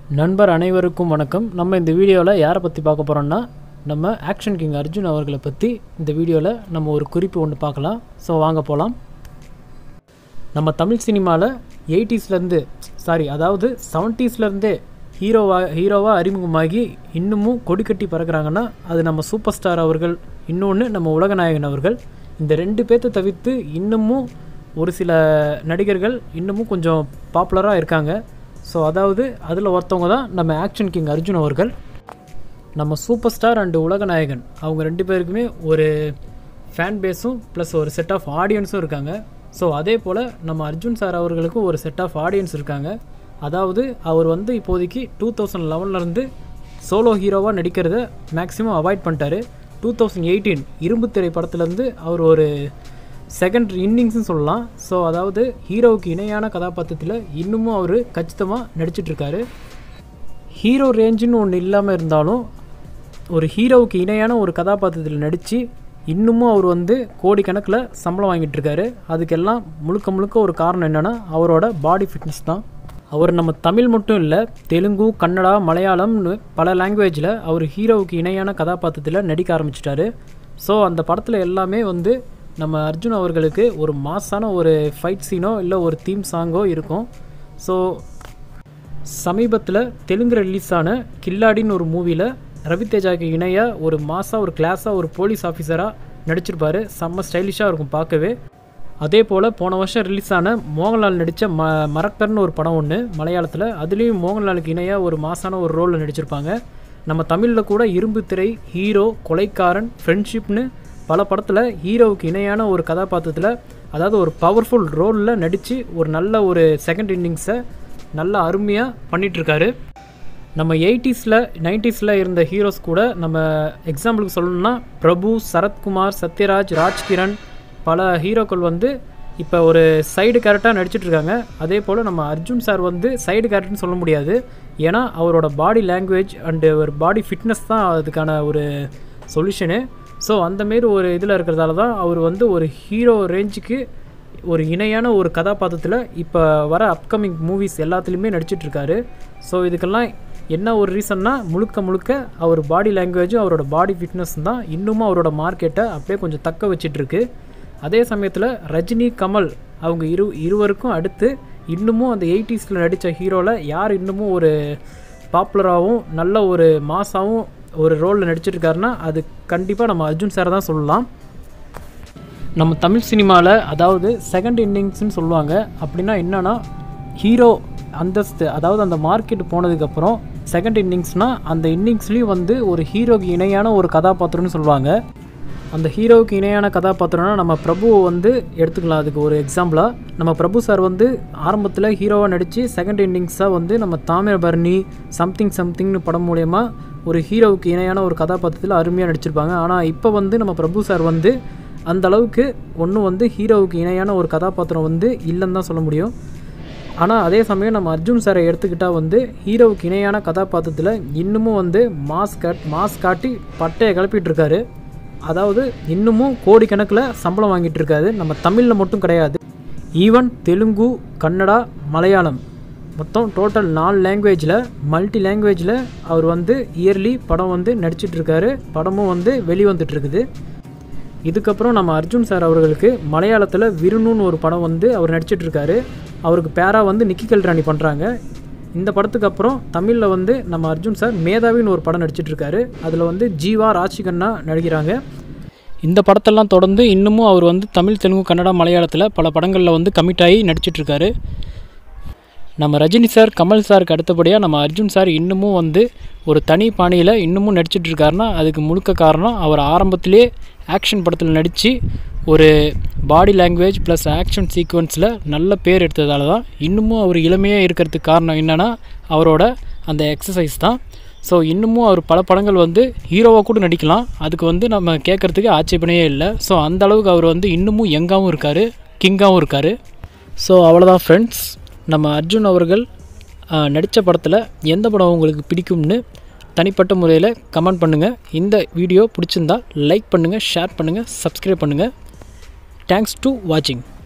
நண்பர் அனைவருக்கும் வணக்கம் நம்ம இந்த வீடியோவில் யாரை பற்றி பார்க்க போகிறோம்னா நம்ம ஆக்ஷன் கிங் அர்ஜுன் அவர்களை பற்றி இந்த வீடியோவில் நம்ம ஒரு குறிப்பு ஒன்று பார்க்கலாம் ஸோ வாங்க போகலாம் நம்ம தமிழ் சினிமாவில் எயிட்டிஸ்லேருந்து சாரி அதாவது செவன்ட்டீஸ்லேருந்தே ஹீரோவாக ஹீரோவாக அறிமுகமாகி இன்னமும் கொடி கட்டி பறக்கிறாங்கன்னா அது நம்ம சூப்பர் ஸ்டார் அவர்கள் இன்னொன்று நம்ம உலகநாயகன் அவர்கள் இந்த ரெண்டு பேர்த்த தவிர்த்து இன்னமும் ஒரு சில நடிகர்கள் இன்னமும் கொஞ்சம் பாப்புலராக இருக்காங்க ஸோ அதாவது அதில் ஒருத்தவங்க தான் நம்ம ஆக்ஷன் கிங் அர்ஜுன் அவர்கள் நம்ம சூப்பர் ஸ்டார் அண்டு உலகநாயகன் அவங்க ரெண்டு பேருக்குமே ஒரு ஃபேன் பேஸும் ப்ளஸ் ஒரு செட் ஆஃப் ஆடியன்ஸும் இருக்காங்க ஸோ அதே போல் நம்ம அர்ஜுன் சார் அவர்களுக்கும் ஒரு செட் ஆஃப் ஆடியன்ஸ் இருக்காங்க அதாவது அவர் வந்து இப்போதைக்கு டூ தௌசண்ட் லெவன்லேருந்து சோலோ ஹீரோவாக நடிக்கிறத மேக்ஸிமம் அவாய்ட் பண்ணிட்டாரு two thousand eighteen Irumbu Thirai படத்துலேருந்து அவர் ஒரு செகண்ட் இன்னிங்ஸ்னு சொல்லலாம் ஸோ அதாவது ஹீரோவுக்கு இணையான கதாபாத்திரத்தில் இன்னமும் அவர் கச்சிதமாக நடிச்சிட்ருக்காரு ஹீரோ ரேஞ்சுன்னு ஒன்று இல்லாமல் இருந்தாலும் ஒரு ஹீரோவுக்கு இணையான ஒரு கதாபாத்திரத்தில் நடித்து இன்னமும் அவர் வந்து கோடிக்கணக்கில் சம்பளம் வாங்கிட்டு இருக்காரு அதுக்கெல்லாம் முழுக்க முழுக்க ஒரு காரணம் என்னென்னா அவரோட பாடி ஃபிட்னஸ் தான் அவர் நம்ம தமிழ் மட்டும் இல்லை தெலுங்கு கன்னடா மலையாளம்னு பல லாங்குவேஜில் அவர் ஹீரோவுக்கு இணையான கதாபாத்திரத்தில் நடிக்க ஆரம்பிச்சிட்டாரு ஸோ அந்த படத்தில் எல்லாமே வந்து நம்ம அர்ஜுன் அவர்களுக்கு ஒரு மாசான ஒரு ஃபைட் சீனோ இல்லை ஒரு தீம் சாங்கோ இருக்கும் ஸோ சமீபத்தில் தெலுங்கு ரிலீஸ் ஆன கில்லாடின்னு ஒரு மூவியில் ரவிதேஜாக்கு இணையாக ஒரு மாசாக ஒரு கிளாஸாக ஒரு போலீஸ் ஆஃபீஸராக நடிச்சிருப்பாரு செம்ம ஸ்டைலிஷாக இருக்கும் பார்க்கவே அதே போல் போன வருஷம் ரிலீஸ் ஆன மோகன்லால் நடித்த ம மரக்கர்னு ஒரு படம் ஒன்று மலையாளத்தில் அதுலேயும் மோகன்லாலுக்கு இணையாக ஒரு மாசான ஒரு ரோலில் நடிச்சிருப்பாங்க நம்ம தமிழில் கூட இரும்பு திரை ஹீரோ கொலைக்காரன் ஃப்ரெண்ட்ஷிப்னு பல படத்தில் ஹீரோவுக்கு இணையான ஒரு கதாபாத்திரத்தில் அதாவது ஒரு பவர்ஃபுல் ரோலில் நடித்து ஒரு நல்ல ஒரு செகண்ட் இன்னிங்ஸை நல்லா அருமையாக பண்ணிகிட்ருக்காரு நம்ம எயிட்டிஸில் நைன்டிஸில் இருந்த ஹீரோஸ் கூட நம்ம எக்ஸாம்பிளுக்கு சொல்லணும்னா பிரபு சரத்குமார் சத்யராஜ் ராஜ்கிரண் பல ஹீரோக்கள் வந்து இப்போ ஒரு சைடு கேரக்டாக நடிச்சிட்ருக்காங்க அதே போல் நம்ம அர்ஜுன் சார் வந்து சைடு கேரக்டர்னு சொல்ல முடியாது ஏன்னா அவரோட பாடி லாங்குவேஜ் அண்டு ஒரு பாடி ஃபிட்னஸ் தான் அதுக்கான ஒரு சொல்யூஷனு ஸோ அந்தமாரி ஒரு இதில் இருக்கிறதால தான் அவர் வந்து ஒரு ஹீரோ ரேஞ்சுக்கு ஒரு இணையான ஒரு கதாபாத்திரத்தில் இப்போ வர அப்கமிங் மூவிஸ் எல்லாத்துலேயுமே நடிச்சிட்ருக்காரு ஸோ இதுக்கெல்லாம் என்ன ஒரு ரீசன்னா முழுக்க முழுக்க அவர் பாடி லாங்குவேஜும் அவரோட பாடி ஃபிட்னஸ் தான் இன்னமும் அவரோட மார்க்கெட்டை அப்படியே கொஞ்சம் தக்க வச்சிட்ருக்கு அதே சமயத்தில் ரஜினி கமல் அவங்க இரு இருவருக்கும் அடுத்து இன்னமும் அந்த எயிட்டிஸில் நடித்த ஹீரோவில் யார் இன்னமும் ஒரு பாப்புலராகவும் நல்ல ஒரு மாசாகவும் ஒரு ரோலில் நடிச்சிருக்காருன்னா அது கண்டிப்பாக நம்ம அர்ஜுன் சார் தான் சொல்லலாம் நம்ம தமிழ் சினிமாவில் அதாவது செகண்ட் இன்னிங்ஸ்னு சொல்லுவாங்க அப்படின்னா என்னென்னா ஹீரோ அந்தஸ்து அதாவது அந்த மார்க்கெட் போனதுக்கப்புறம் செகண்ட் இன்னிங்ஸ்னால் அந்த இன்னிங்ஸ்லேயும் வந்து ஒரு ஹீரோக்கு இணையான ஒரு கதாபாத்திரம்னு சொல்லுவாங்க அந்த ஹீரோவுக்கு இணையான கதாபாத்திரம்னா நம்ம பிரபுவை வந்து எடுத்துக்கலாம் அதுக்கு ஒரு எக்ஸாம்பிளாக நம்ம பிரபு சார் வந்து ஆரம்பத்தில் ஹீரோவாக நடித்து செகண்ட் இன்னிங்ஸாக வந்து நம்ம தாமிரபரணி சம்திங் சம்திங்னு படம் மூலயமா ஒரு ஹீரோவுக்கு இணையான ஒரு கதாபாத்திரத்தில் அருமையாக நடிச்சிருப்பாங்க ஆனால் இப்போ வந்து நம்ம பிரபு சார் வந்து அந்த அளவுக்கு ஒன்றும் வந்து ஹீரோவுக்கு இணையான ஒரு கதாபாத்திரம் வந்து இல்லைன்னு தான் சொல்ல முடியும் ஆனால் அதே சமயம் நம்ம அர்ஜுன் சாரை எடுத்துக்கிட்டால் வந்து ஹீரோவுக்கு இணையான கதாபாத்திரத்தில் இன்னமும் வந்து மாஸ் கட் மாஸ் காட்டி பட்டையை கிளப்பிட்டு இருக்காரு அதாவது இன்னமும் கோடிக்கணக்கில் சம்பளம் வாங்கிட்டு இருக்காரு நம்ம தமிழில் மட்டும் கிடையாது ஈவன் தெலுங்கு கன்னடா மலையாளம் மொத்தம் டோட்டல் நாலு லாங்குவேஜில் மல்டி லாங்குவேஜில் அவர் வந்து இயர்லி படம் வந்து நடிச்சிட்ருக்காரு படமும் வந்து வெளிவந்துட்டுருக்குது இதுக்கப்புறம் நம்ம அர்ஜுன் சார் அவர்களுக்கு மலையாளத்தில் விருணுன்னு ஒரு படம் வந்து அவர் நடிச்சிட்ருக்காரு அவருக்கு பேராக வந்து நிக்கி கல்ராணி பண்ணுறாங்க இந்த படத்துக்கு அப்புறம் தமிழில் வந்து நம்ம அர்ஜுன் சார் மேதாவின்னு ஒரு படம் நடிச்சிட்ருக்காரு அதில் வந்து ஜீவா ராஜிகண்ணா நடிக்கிறாங்க இந்த படத்தெல்லாம் தொடர்ந்து இன்னமும் அவர் வந்து தமிழ் தெலுங்கு கன்னடா மலையாளத்தில் பல படங்களில் வந்து கமிட் ஆகி நடிச்சிட்ருக்காரு நம்ம ரஜினி சார் கமல் சாருக்கு அடுத்தபடியாக நம்ம அர்ஜுன் சார் இன்னமும் வந்து ஒரு தனி பாணியில் இன்னமும் நடிச்சிட்ருக்காருன்னா அதுக்கு முழுக்க காரணம் அவர் ஆரம்பத்திலே ஆக்ஷன் படத்தில் நடித்து ஒரு பாடி லாங்குவேஜ் ப்ளஸ் ஆக்ஷன் சீக்வன்ஸில் நல்ல பேர் எடுத்ததால தான் இன்னமும் அவர் இளமையாக இருக்கிறதுக்கு காரணம் என்னென்னா அவரோட அந்த எக்ஸசைஸ் தான் ஸோ இன்னமும் அவர் பல படங்கள் வந்து ஹீரோவாக கூட நடிக்கலாம் அதுக்கு வந்து நம்ம கேட்குறதுக்கு ஆட்சேபனையே இல்லை ஸோ அந்த அளவுக்கு அவர் வந்து இன்னமும் யங்காகவும் இருக்கார் கிங்காகவும் இருக்கார் ஸோ அவ்வளோதான் ஃப்ரெண்ட்ஸ் நம்ம அர்ஜுன் அவர்கள் நடித்த படத்தில் எந்த படம் உங்களுக்கு பிடிக்கும்னு தனிப்பட்ட முறையில் கமெண்ட் பண்ணுங்கள் இந்த வீடியோ பிடிச்சிருந்தா லைக் பண்ணுங்கள் ஷேர் பண்ணுங்கள் சப்ஸ்கிரைப் பண்ணுங்கள் தேங்க்ஸ் டு வாட்சிங்